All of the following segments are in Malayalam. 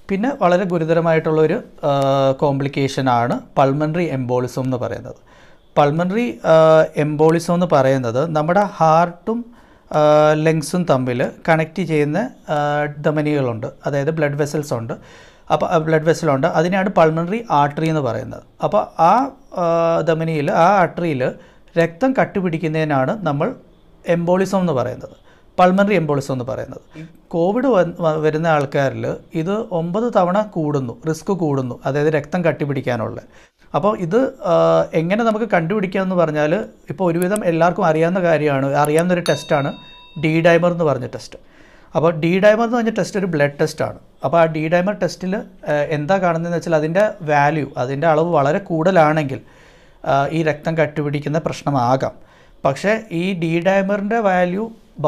പിന്നെ വളരെ ഗുരുതരമായിട്ടുള്ളൊരു കോംപ്ലിക്കേഷനാണ് പൾമണറി എംബോളിസം എന്ന് പറയുന്നത് പൾമണറി എംബോളിസം എന്ന് പറയുന്നത് നമ്മുടെ ഹാർട്ടും ലങ്സും തമ്മിൽ കണക്റ്റ് ചെയ്യുന്ന ആ, ധമനികളുണ്ട് അതായത് ബ്ലഡ് വെസൽസ് ഉണ്ട് അപ്പോൾ ബ്ലഡ് വെസലുണ്ട് അതിനെയാണ് പൾമണറി ആർട്ടറി എന്ന് പറയുന്നത് അപ്പോൾ ആ ധമനിയിൽ ആ ആർട്ടറിയിൽ രക്തം കട്ടുപിടിക്കുന്നതിനാണ് നമ്മൾ എംബോളിസം എന്ന് പറയുന്നത് പൾമണറി എംബോളിസം എന്ന് പറയുന്നത് ഈ കോവിഡ് വന്ന് വ- വരുന്ന ആൾക്കാരിൽ ഇത് ഒമ്പത് തവണ കൂടുന്നു റിസ്ക് കൂടുന്നു അതായത് രക്തം കട്ടിപ്പിടിക്കാനുള്ള അപ്പോൾ ഇത് ആ, എങ്ങനെ നമുക്ക് കണ്ടുപിടിക്കാം എന്ന് പറഞ്ഞാൽ ഇപ്പോൾ ഒരുവിധം എല്ലാവർക്കും അറിയാവുന്ന കാര്യമാണ് അറിയാവുന്ന ഒരു ടെസ്റ്റാണ് ഡി ഡൈമർ എന്ന് പറഞ്ഞ ടെസ്റ്റ് അപ്പോൾ ഡി ഡൈമർ എന്ന് പറഞ്ഞ ടെസ്റ്റ് ഒരു ബ്ലഡ് ടെസ്റ്റാണ് അപ്പോൾ ആ ഡി ഡൈമർ ടെസ്റ്റിൽ എന്താ കാണുന്നതെന്ന് വെച്ചാൽ അതിൻ്റെ വാല്യൂ അതിൻ്റെ അളവ് വളരെ കൂടുതലാണെങ്കിൽ ആ, ഈ രക്തം കട്ടുപിടിക്കുന്ന പ്രശ്നമാകാം പക്ഷേ ഈ ഡി ഡൈമറിൻ്റെ വാല്യൂ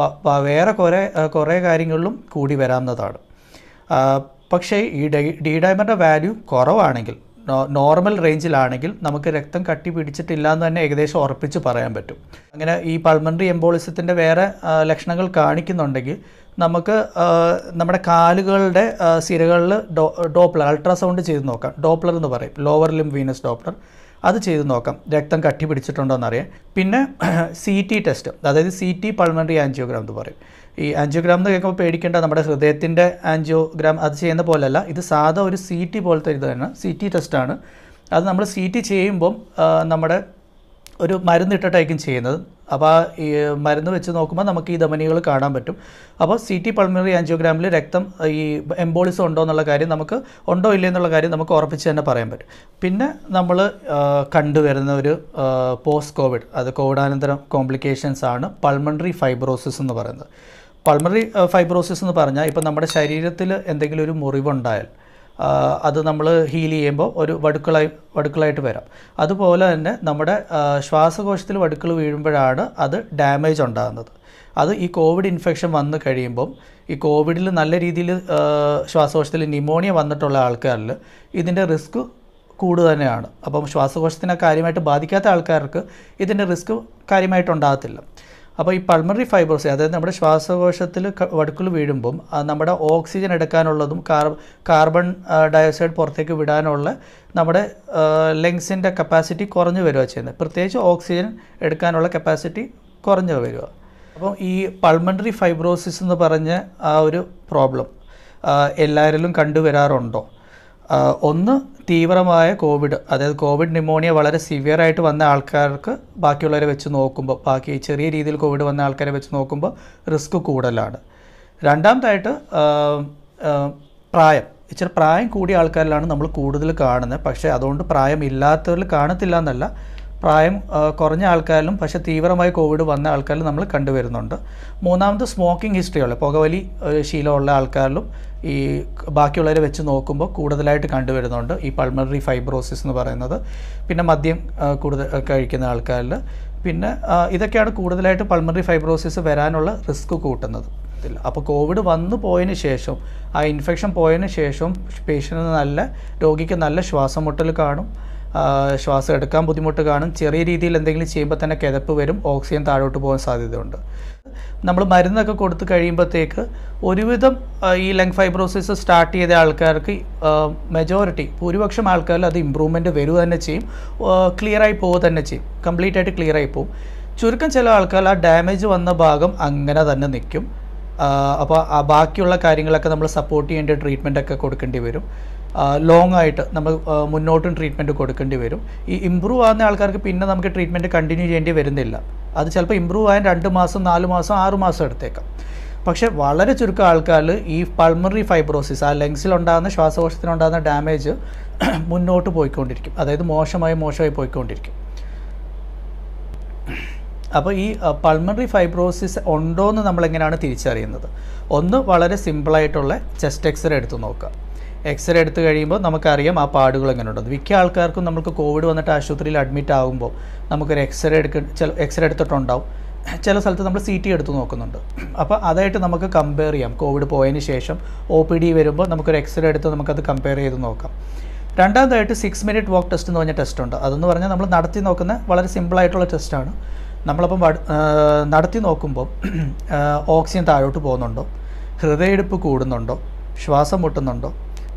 വേറെ കുറേ ആ, കുറേ കാര്യങ്ങളിലും കൂടി വരാവുന്നതാണ് ആ, പക്ഷേ ഈ ഡൈ ഡി ഡൈമറിൻ്റെ വാല്യൂ കുറവാണെങ്കിൽ നോ- നോർമൽ റേഞ്ചിലാണെങ്കിൽ നമുക്ക് രക്തം കട്ടി പിടിച്ചിട്ടില്ല എന്ന് തന്നെ ഏകദേശം ഉറപ്പിച്ച് പറയാൻ പറ്റും അങ്ങനെ ഈ പൾമണറി എംബോളിസത്തിൻ്റെ വേറെ ആ, ലക്ഷണങ്ങൾ കാണിക്കുന്നുണ്ടെങ്കിൽ നമുക്ക് ആ, നമ്മുടെ കാലുകളുടെ ആ, സിരകളിൽ ഡോ ഡോപ്ലർ അൾട്രാസൗണ്ട് ചെയ്ത് നോക്കാം ഡോപ്ലർ എന്ന് പറയും ലോവർ ലിം വീനസ് ഡോപ്ലർ അത് ചെയ്ത് നോക്കാം രക്തം കട്ടി പിടിച്ചിട്ടുണ്ടോ എന്നറിയാം പിന്നെ സി ടി ടെസ്റ്റ് അതായത് സി ടി പൾമണറി ആൻജിയോഗ്രാം എന്ന് പറയും ഈ ആൻജിയോഗ്രാം എന്ന് കേൾക്കുമ്പോൾ പേടിക്കേണ്ട നമ്മുടെ ഹൃദയത്തിൻ്റെ ആൻജിയോഗ്രാം അത് ചെയ്യുന്ന പോലെയല്ല ഇത് സാധാ ഒരു സി ടി പോലത്തെ ഇത് തന്നെ സി ടി ടെസ്റ്റാണ് അത് നമ്മൾ സി ടി ചെയ്യുമ്പം ആ, നമ്മുടെ ഒരു മരുന്ന് ഇട്ടിട്ടായിരിക്കും ചെയ്യുന്നത് അപ്പോൾ ആ ഈ മരുന്ന് വെച്ച് നോക്കുമ്പോൾ നമുക്ക് ഈ ധമനികൾ കാണാൻ പറ്റും അപ്പോൾ സി ടി പൾമണറി ആൻജിയോഗ്രാമിൽ രക്തം ഈ എംബോളിസം ഉണ്ടോ എന്നുള്ള കാര്യം നമുക്ക് ഉണ്ടോ ഇല്ലേ എന്നുള്ള കാര്യം നമുക്ക് ഉറപ്പിച്ച് തന്നെ പറയാൻ പറ്റും പിന്നെ നമ്മൾ കണ്ടുവരുന്ന ഒരു പോസ്റ്റ് കോവിഡ് അത് കോവിഡാനന്തരം കോംപ്ലിക്കേഷൻസ് ആണ് പൾമണറി ഫൈബ്രോസിസ് എന്ന് പറയുന്നത് പൾമണറി ഫൈബ്രോസിസ് എന്ന് പറഞ്ഞാൽ ഇപ്പം നമ്മുടെ ശരീരത്തിൽ എന്തെങ്കിലും ഒരു മുറിവുണ്ടായാൽ ആ, അത് നമ്മൾ ഹീൽ ചെയ്യുമ്പോൾ ഒരു വടുക്കളായി വടുക്കളായിട്ട് വരാം അതുപോലെ തന്നെ നമ്മുടെ ആ, ശ്വാസകോശത്തിൽ വടുക്കൾ വീഴുമ്പോഴാണ് അത് ഡാമേജ് ഉണ്ടാകുന്നത് അത് ഈ കോവിഡ് ഇൻഫെക്ഷൻ വന്നു കഴിയുമ്പം ഈ കോവിഡിൽ നല്ല രീതിയിൽ ശ്വാസകോശത്തിൽ ന്യൂമോണിയ വന്നിട്ടുള്ള ആൾക്കാരിൽ ഇതിൻ്റെ റിസ്ക് കൂടുക തന്നെയാണ് അപ്പം ശ്വാസകോശത്തിനെ കാര്യമായിട്ട് ബാധിക്കാത്ത ആൾക്കാർക്ക് ഇതിൻ്റെ റിസ്ക് കാര്യമായിട്ടുണ്ടാകത്തില്ല അപ്പോൾ ഈ പൾമണറി ഫൈബ്രോസിസ് അതായത് നമ്മുടെ ശ്വാസകോശത്തിൽ വടുക്കൾ വീഴുമ്പം ആ, നമ്മുടെ ഓക്സിജൻ എടുക്കാനുള്ളതും കാർ കാർബൺ ആ, ഡയോക്സൈഡ് പുറത്തേക്ക് വിടാനുള്ള നമ്മുടെ ലങ്സിൻ്റെ കപ്പാസിറ്റി കുറഞ്ഞു വരിക ചെയ്യുന്നത് പ്രത്യേകിച്ച് ഓക്സിജൻ എടുക്കാനുള്ള കപ്പാസിറ്റി കുറഞ്ഞു വരിക അപ്പം ഈ പൾമണറി ഫൈബ്രോസിസ് എന്ന് പറഞ്ഞ ആ ഒരു പ്രോബ്ലം എല്ലാവരിലും കണ്ടുവരാറുണ്ടോ ആ, ഒന്ന് തീവ്രമായ കോവിഡ് അതായത് കോവിഡ് ന്യൂമോണിയ വളരെ സിവിയർ ആയിട്ട് വന്ന ആൾക്കാർക്ക് ബാക്കിയുള്ളവരെ വെച്ച് നോക്കുമ്പോൾ ബാക്കി ചെറിയ രീതിയിൽ കോവിഡ് വന്ന ആൾക്കാരെ വെച്ച് നോക്കുമ്പോൾ റിസ്ക് കൂടുതലാണ് രണ്ടാമതായിട്ട് ആ, ആ, പ്രായം ഇച്ചിരി പ്രായം കൂടിയ ആൾക്കാരിലാണ് നമ്മൾ കൂടുതൽ കാണുന്നത് പക്ഷേ അതുകൊണ്ട് പ്രായം ഇല്ലാത്തവരിൽ കാണത്തില്ല എന്നല്ല പ്രായം ആ, കുറഞ്ഞ ആൾക്കാരിലും പക്ഷേ തീവ്രമായി കോവിഡ് വന്ന ആൾക്കാരിലും നമ്മൾ കണ്ടുവരുന്നുണ്ട് മൂന്നാമത് സ്മോക്കിംഗ് ഹിസ്റ്ററി ഉള്ള പുകവലി ഒരു ശീലമുള്ള ആൾക്കാരിലും ഈ ബാക്കിയുള്ളവരെ വെച്ച് നോക്കുമ്പോൾ കൂടുതലായിട്ട് കണ്ടുവരുന്നുണ്ട് ഈ പൾമണറി ഫൈബ്രോസിസ് എന്ന് പറയുന്നത് പിന്നെ മദ്യം ആ, കൂടുതൽ ആ, കഴിക്കുന്ന ആൾക്കാരിൽ പിന്നെ ആ, ഇതൊക്കെയാണ് കൂടുതലായിട്ട് പൾമണറി ഫൈബ്രോസിസ് വരാനുള്ള റിസ്ക് കൂട്ടുന്നത് ഇല്ല അപ്പോൾ കോവിഡ് വന്നു പോയതിന് ശേഷം ആ ഇൻഫെക്ഷൻ പോയതിന് ശേഷം പേഷ്യൻറ്റിന് നല്ല രോഗിക്ക് നല്ല ശ്വാസം മുട്ടൽ കാണും ആ, ശ്വാസം എടുക്കാൻ ബുദ്ധിമുട്ട് കാണും ചെറിയ രീതിയിൽ എന്തെങ്കിലും ചെയ്യുമ്പോൾ തന്നെ കിതപ്പ് വരും ഓക്സിജൻ താഴോട്ട് പോകാൻ സാധ്യതയുണ്ട് നമ്മൾ മരുന്നൊക്കെ കൊടുത്തു കഴിയുമ്പോഴത്തേക്ക് ഒരുവിധം ആ, ഈ ലങ് ഫൈബ്രോസിസ് സ്റ്റാർട്ട് ചെയ്ത ആൾക്കാർക്ക് മെജോറിറ്റി ഭൂരിപക്ഷം ആൾക്കാരിൽ അത് ഇമ്പ്രൂവ്മെൻറ്റ് വരിക തന്നെ ചെയ്യും ക്ലിയറായി പോവുക തന്നെ ചെയ്യും കംപ്ലീറ്റ് ആയിട്ട് ക്ലിയറായി പോകും ചുരുക്കം ചില ആൾക്കാർ ആ ഡാമേജ് വന്ന ഭാഗം അങ്ങനെ തന്നെ നിൽക്കും അപ്പോൾ ആ ബാക്കിയുള്ള കാര്യങ്ങളൊക്കെ നമ്മൾ സപ്പോർട്ട് ചെയ്യേണ്ട ട്രീറ്റ്മെൻ്റ് ഒക്കെ കൊടുക്കേണ്ടി വരും ലോങ് ആയിട്ട് നമ്മൾ ആ, മുന്നോട്ടും ട്രീറ്റ്മെൻറ്റ് കൊടുക്കേണ്ടി വരും ഈ ഇമ്പ്രൂവ് ആകുന്ന ആൾക്കാർക്ക് പിന്നെ നമുക്ക് ട്രീറ്റ്മെൻറ്റ് കണ്ടിന്യൂ ചെയ്യേണ്ടി വരുന്നില്ല അത് ചിലപ്പോൾ ഇമ്പ്രൂവ് ആയാൽ രണ്ട് മാസം നാല് മാസം ആറ് മാസം എടുത്തേക്കാം പക്ഷേ വളരെ ചുരുക്കം ആൾക്കാരിൽ ഈ പൾമറി ഫൈബ്രോസിസ് ആ ലങ്സിലുണ്ടാകുന്ന ശ്വാസകോശത്തിനുണ്ടാകുന്ന ഡാമേജ് മുന്നോട്ട് പോയിക്കൊണ്ടിരിക്കും അതായത് മോശമായി മോശമായി പോയിക്കൊണ്ടിരിക്കും അപ്പോൾ ഈ പൾമണറി ഫൈബ്രോസിസ് ഉണ്ടോ എന്ന് നമ്മളെങ്ങനെയാണ് തിരിച്ചറിയുന്നത് ഒന്ന് വളരെ സിമ്പിളായിട്ടുള്ള ചെസ്റ്റ് എക്സ്റേ എടുത്ത് നോക്കുക എക്സ്റേ എടുത്ത് കഴിയുമ്പോൾ നമുക്കറിയാം ആ പാടുകൾ എങ്ങനെയുണ്ടെന്ന് മിക്ക ആൾക്കാർക്കും നമുക്ക് കോവിഡ് വന്നിട്ട് ആശുപത്രിയിൽ അഡ്മിറ്റ് ആകുമ്പോൾ നമുക്കൊരു എക്സ്റേ എടുക്ക ചില എക്സ്റേ എടുത്തിട്ടുണ്ടാവും ചില സ്ഥലത്ത് നമ്മൾ സി ടി എടുത്ത് നോക്കുന്നുണ്ട് അപ്പോൾ അതായിട്ട് നമുക്ക് കമ്പയർ ചെയ്യാം കോവിഡ് പോയതിന് ശേഷം ഒ പി ഡി വരുമ്പോൾ നമുക്കൊരു എക്സ്റേ എടുത്ത് നമുക്കത് കമ്പയർ ചെയ്ത് നോക്കാം രണ്ടാമതായിട്ട് സിക്സ് മിനിറ്റ് വാക്ക് ടെസ്റ്റ് എന്ന് പറഞ്ഞ ടെസ്റ്റ് ഉണ്ട് അതെന്ന് പറഞ്ഞാൽ നമ്മൾ നടത്തി നോക്കുന്ന വളരെ സിമ്പിളായിട്ടുള്ള ടെസ്റ്റാണ് നമ്മളപ്പം വട്- ആ, നടത്തി നോക്കുമ്പോൾ ഓക്സിജൻ താഴോട്ട് പോകുന്നുണ്ടോ ഹൃദയമെടുപ്പ് കൂടുന്നുണ്ടോ ശ്വാസം മുട്ടുന്നുണ്ടോ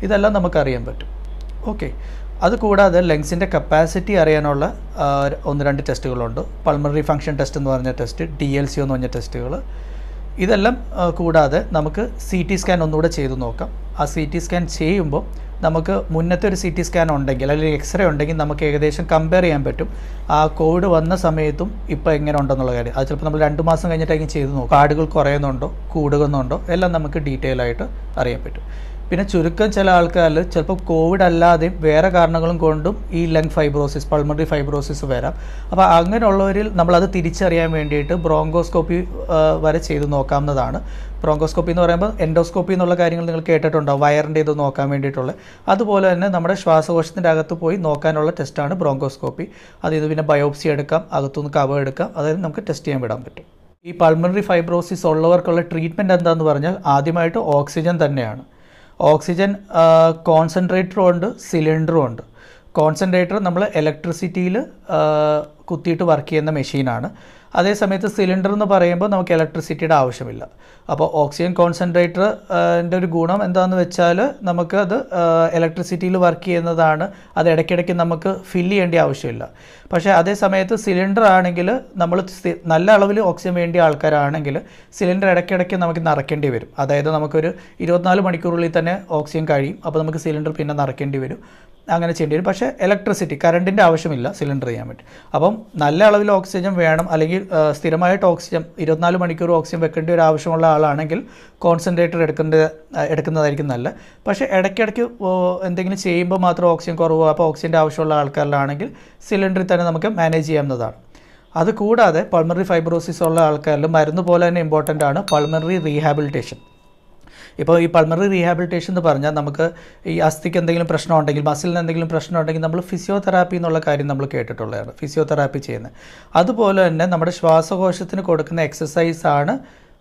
ഇതെല്ലാം നമുക്കറിയാൻ പറ്റും ഓക്കെ അതുകൂടാതെ ലങ്സിൻ്റെ കപ്പാസിറ്റി അറിയാനുള്ള ആ, ഒന്ന് രണ്ട് ടെസ്റ്റുകളുണ്ട് പൾമറി ഫങ്ഷൻ ടെസ്റ്റ് എന്ന് പറഞ്ഞ ടെസ്റ്റ് ഡി എൽ സി എന്ന് പറഞ്ഞ ടെസ്റ്റുകൾ ഇതെല്ലാം ആ, കൂടാതെ നമുക്ക് സി ടി സ്കാൻ ഒന്നുകൂടെ ചെയ്ത് നോക്കാം ആ സി ടി സ്കാൻ ചെയ്യുമ്പോൾ നമുക്ക് മുന്നത്തെ ഒരു സി ടി സ്കാൻ ഉണ്ടെങ്കിൽ അല്ലെങ്കിൽ എക്സ്റേ ഉണ്ടെങ്കിൽ നമുക്ക് ഏകദേശം കമ്പയർ ചെയ്യാൻ പറ്റും ആ കോവിഡ് വന്ന സമയത്തും ഇപ്പോൾ എങ്ങനെ ഉണ്ടെന്നുള്ള കാര്യം അത് ചിലപ്പോൾ നമ്മൾ രണ്ട് മാസം കഴിഞ്ഞിട്ടായിരിക്കും ചെയ്ത് നോക്കും കാർഡുകൾ കുറയുന്നുണ്ടോ കൂടുന്നുണ്ടോ എല്ലാം നമുക്ക് ഡീറ്റെയിൽ ആയിട്ട് അറിയാൻ പറ്റും പിന്നെ ചുരുക്കം ചില ആൾക്കാരിൽ ചിലപ്പോൾ കോവിഡ് അല്ലാതെയും വേറെ കാരണങ്ങളും കൊണ്ടും ഈ ലങ് ഫൈബ്രോസിസ് പൾമറി ഫൈബ്രോസിസ് വരാം അപ്പോൾ അങ്ങനെയുള്ളവരിൽ നമ്മളത് തിരിച്ചറിയാൻ വേണ്ടിയിട്ട് ബ്രോങ്കോസ്കോപ്പി ആ, വരെ ചെയ്ത് നോക്കാവുന്നതാണ് ബ്രോങ്കോസ്കോപ്പി എന്ന് പറയുമ്പോൾ എൻഡോസ്കോപ്പി എന്നുള്ള കാര്യങ്ങൾ നിങ്ങൾ കേട്ടിട്ടുണ്ടാവും വയറിൻ്റെ ഇത് നോക്കാൻ വേണ്ടിയിട്ടുള്ള അതുപോലെ തന്നെ നമ്മുടെ ശ്വാസകോശത്തിൻ്റെ അകത്ത് പോയി നോക്കാനുള്ള ടെസ്റ്റാണ് ബ്രോങ്കോസ്കോപ്പി അത് ഇത് പിന്നെ ബയോപ്സി എടുക്കാം അകത്തുനിന്ന് കവ എടുക്കാം അതായത് നമുക്ക് ടെസ്റ്റ് ചെയ്യാൻ വിടാൻ പറ്റും ഈ പൾമറി ഫൈബ്രോസിസ് ഉള്ളവർക്കുള്ള ട്രീറ്റ്മെൻറ്റ് എന്താണെന്ന് പറഞ്ഞാൽ ആദ്യമായിട്ട് ഓക്സിജൻ തന്നെയാണ് ഓക്സിജൻ കോൺസെൻട്രേറ്ററും ഉണ്ട് സിലിണ്ടറും ഉണ്ട് കോൺസെൻട്രേറ്റർ നമ്മൾ ഇലക്ട്രിസിറ്റിയിൽ കുത്തിയിട്ട് വർക്ക് ചെയ്യുന്ന മെഷീനാണ് അതേസമയത്ത് സിലിണ്ടർ എന്ന് പറയുമ്പോൾ നമുക്ക് ഇലക്ട്രിസിറ്റിയുടെ ആവശ്യമില്ല അപ്പോൾ ഓക്സിജൻ കോൺസെൻട്രേറ്ററിൻ്റെ ഒരു ഗുണം എന്താണെന്ന് വെച്ചാൽ നമുക്ക് അത് ഇലക്ട്രിസിറ്റിയിൽ വർക്ക് ചെയ്യുന്നതാണ് അത് ഇടയ്ക്കിടയ്ക്ക് നമുക്ക് ഫില്ല് ചെയ്യേണ്ട ആവശ്യമില്ല പക്ഷേ അതേ സമയത്ത് സിലിണ്ടർ ആണെങ്കിൽ നമ്മൾ സ്ഥി- നല്ല അളവിൽ ഓക്സിജൻ വേണ്ടിയ ആൾക്കാരാണെങ്കിൽ സിലിണ്ടർ ഇടയ്ക്കിടയ്ക്ക് നമുക്ക് നിറയ്ക്കേണ്ടി വരും അതായത് നമുക്കൊരു ഇരുപത്തിനാല് മണിക്കൂറുള്ളിൽ തന്നെ ഓക്സിജൻ കഴിയും അപ്പോൾ നമുക്ക് സിലിണ്ടർ പിന്നെ നിറയ്ക്കേണ്ടി വരും അങ്ങനെ ചെയ്യേണ്ടി വരും പക്ഷേ ഇലക്ട്രിസിറ്റി കറണ്ടിൻ്റെ ആവശ്യമില്ല സിലിണ്ടർ ചെയ്യാൻ വേണ്ടി അപ്പം നല്ല അളവിൽ ഓക്സിജൻ വേണം അല്ലെങ്കിൽ ആ, സ്ഥിരമായിട്ട് ഓക്സിജൻ ഇരുപത്തിനാല് മണിക്കൂർ ഓക്സിജൻ വെക്കേണ്ട ഒരു ആവശ്യമുള്ള ആളാണെങ്കിൽ കോൺസെൻട്രേറ്റർ എടുക്കേണ്ട ആ, എടുക്കുന്നതായിരിക്കും നല്ല പക്ഷേ ഇടയ്ക്കിടയ്ക്ക് ഓ, എന്തെങ്കിലും ചെയ്യുമ്പോൾ മാത്രം ഓക്സിജൻ കുറവോ അപ്പോൾ ഓക്സിജൻ്റെ ആവശ്യമുള്ള ആൾക്കാരിലാണെങ്കിൽ സിലിണ്ടറിൽ തന്നെ നമുക്ക് മാനേജ് ചെയ്യാവുന്നതാണ് അത് കൂടാതെ പൾമറി ഫൈബ്രോസിസ് ഉള്ള ആൾക്കാരിൽ മരുന്ന് പോലെ തന്നെ ഇമ്പോർട്ടൻ്റ് ആണ് പൾമറി റീഹാബിലിറ്റേഷൻ ഇപ്പോൾ ഈ പൾമറി റീഹാബിലിറ്റേഷൻ എന്ന് പറഞ്ഞാൽ നമുക്ക് ഈ അസ്ഥിക്ക് എന്തെങ്കിലും പ്രശ്നം ഉണ്ടെങ്കിൽ മസിലിന് എന്തെങ്കിലും പ്രശ്നം ഉണ്ടെങ്കിൽ നമ്മൾ ഫിസിയോതെറാപ്പി എന്നുള്ള കാര്യം നമ്മൾ കേട്ടിട്ടുള്ളതാണ് ഫിസിയോതെറാപ്പി ചെയ്യുന്നത് അതുപോലെ തന്നെ നമ്മുടെ ശ്വാസകോശത്തിന് കൊടുക്കുന്ന എക്സസൈസ് ആണ്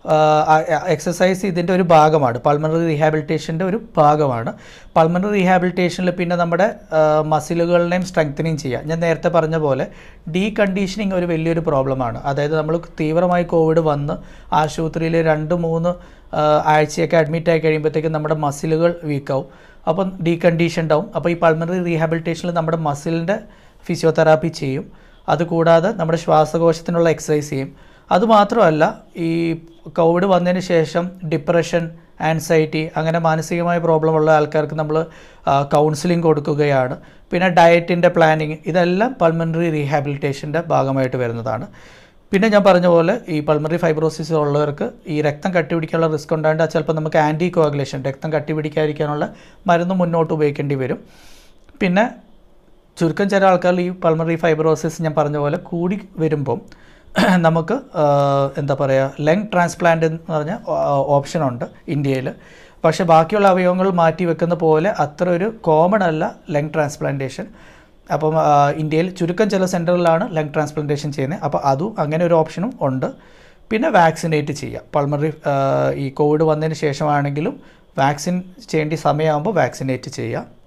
എക്സസൈസ് ഇതിൻ്റെ ഒരു ഭാഗമാണ് പൾമണറി റീഹാബിലിറ്റേഷൻ്റെ ഒരു ഭാഗമാണ് പൾമണറി റീഹാബിലിറ്റേഷനിൽ പിന്നെ നമ്മുടെ മസിലുകളുടെയും സ്ട്രെങ്തനിങ് ചെയ്യുക ഞാൻ നേരത്തെ പറഞ്ഞ പോലെ ഡീ കണ്ടീഷനിങ് ഒരു വലിയൊരു പ്രോബ്ലമാണ് അതായത് നമ്മൾ തീവ്രമായി കോവിഡ് വന്ന് ആശുപത്രിയിൽ രണ്ട് മൂന്ന് ആ, ആഴ്ചയൊക്കെ അഡ്മിറ്റ് ആയി കഴിയുമ്പോഴത്തേക്കും നമ്മുടെ മസിലുകൾ വീക്കാവും അപ്പം ഡീകണ്ടീഷൻഡ് ആവും അപ്പോൾ ഈ പൾമണറി റീഹാബിലിറ്റേഷനിൽ നമ്മുടെ മസിലിൻ്റെ ഫിസിയോതെറാപ്പി ചെയ്യും അതുകൂടാതെ നമ്മുടെ ശ്വാസകോശത്തിനുള്ള എക്സസൈസ് ചെയ്യും അതുമാത്രമല്ല ഈ കോവിഡ് വന്നതിന് ശേഷം ഡിപ്രഷൻ ആൻസൈറ്റി അങ്ങനെ മാനസികമായ പ്രോബ്ലം ഉള്ള ആൾക്കാർക്ക് നമ്മൾ കൗൺസിലിംഗ് കൊടുക്കുകയാണ് പിന്നെ ഡയറ്റിൻ്റെ പ്ലാനിങ് ഇതെല്ലാം പൾമണറി റീഹാബിലിറ്റേഷൻ്റെ ഭാഗമായിട്ട് വരുന്നതാണ് പിന്നെ ഞാൻ പറഞ്ഞ പോലെ ഈ പൾമറി ഫൈബ്രോസിസ് ഉള്ളവർക്ക് ഈ രക്തം കട്ടിപിടിക്കാനുള്ള റിസ്ക് ഉണ്ടായിട്ട് ചിലപ്പോൾ നമുക്ക് ആൻറ്റി കോഅഗുലേഷൻ രക്തം കട്ടിപിടിക്കാതിരിക്കാനുള്ള മരുന്ന് മുന്നോട്ട് ഉപയോഗിക്കേണ്ടി വരും പിന്നെ ചുരുക്കം ചില ആൾക്കാരിൽ ഈ പൾമറി ഫൈബ്രോസിസ് ഞാൻ പറഞ്ഞ പോലെ കൂടി വരുമ്പം നമുക്ക് ആ, എന്താ പറയുക ലങ് ട്രാൻസ്പ്ലാന്റ് എന്ന് പറഞ്ഞ ഓപ്ഷനുണ്ട് ഇന്ത്യയിൽ പക്ഷേ ബാക്കിയുള്ള അവയവങ്ങൾ മാറ്റി വെക്കുന്ന പോലെ അത്ര ഒരു കോമൺ അല്ല ലങ് ട്രാൻസ്പ്ലാന്റേഷൻ അപ്പം ആ, ഇന്ത്യയിൽ ചുരുക്കം ചില സെൻറ്ററിലാണ് ലങ് ട്രാൻസ്പ്ലാന്റേഷൻ ചെയ്യുന്നത് അപ്പോൾ അതും അങ്ങനെ ഒരു ഓപ്ഷനും ഉണ്ട് പിന്നെ വാക്സിനേറ്റ് ചെയ്യുക പൾമറി ഈ കോവിഡ് വന്നതിന് ശേഷമാണെങ്കിലും വാക്സിൻ ചെയ്യേണ്ട സമയമാകുമ്പോൾ വാക്സിനേറ്റ് ചെയ്യുക